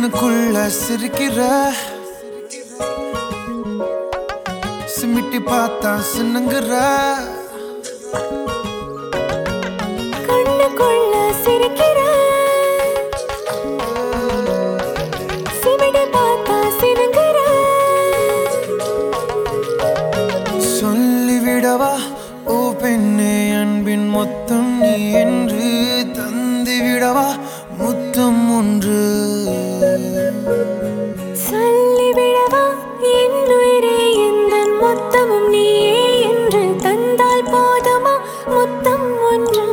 கண்ணுக்குள்ள சிரிக்கிற சிமிட்டி பார்த்தா சின்னங்குற கண்ணுக்குள்ள சிரிக்கிற சிமிடி பார்த்தா சினுங்குற சொல்லிவிடவா ஓ பெண்ணே அன்பின் மொத்தம் நீ என்று தந்துவிடவா முத்தம் ஒன்று சொல்லிவிடவா என் உயிரே எந்தன் மொத்தமும் நீயே என்று தந்தால் போதுமா முத்தம் ஒன்று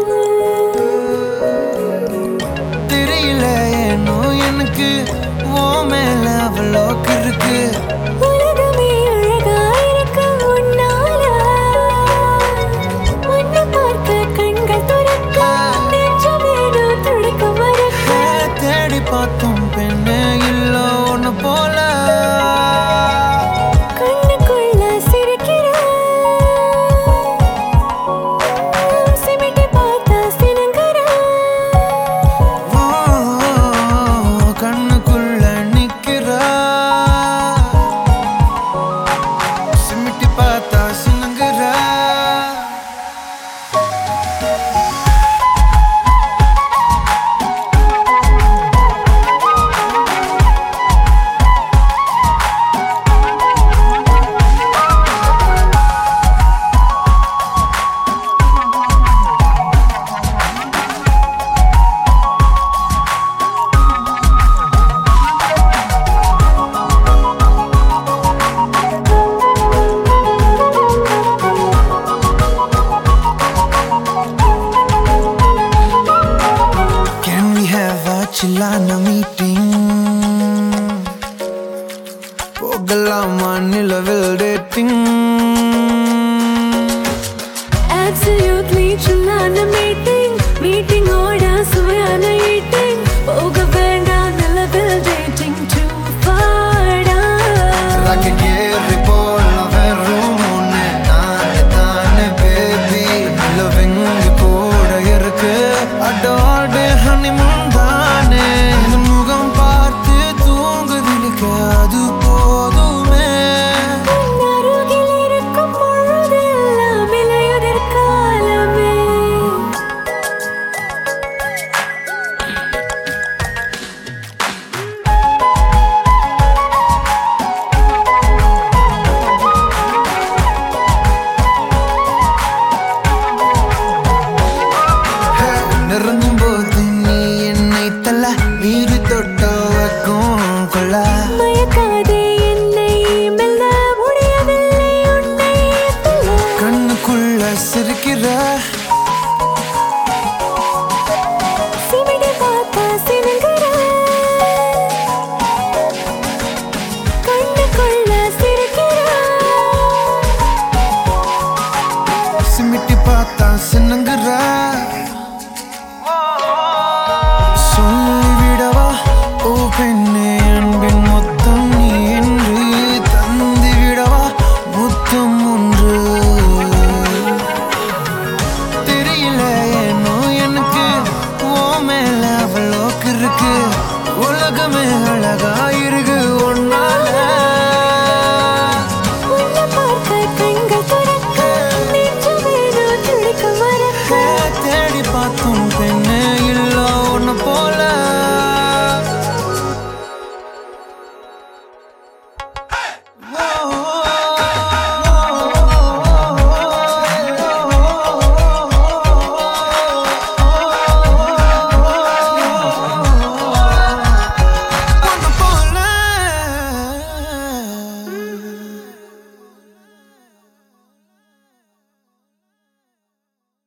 தெரியல ஏனோ எனக்கு ஓ மேல அவ்வளோ இருக்கு உலகமே அழகாயிருக்கு உன்னால உன்னை பார்க்க கண்கள் துறக்க நெஞ்சமேனோ துடிக்க மறக்க தேடி பார்த்தோம் பெண்ணே இல்ல ஒன்று போல கண்ணுக்குள்ள சிரிக்கிற சிமிட்டி பார்த்தா சினுங்குற ஓ, கண்ணுக்குள்ள நிக்கிறா சிமிட்டி பார்த்தா சின்னங்குறா Can we have a chillana meeting? போகலாமா நிலவில் dating Absolutely chill on a meeting meeting ஓட சுவையான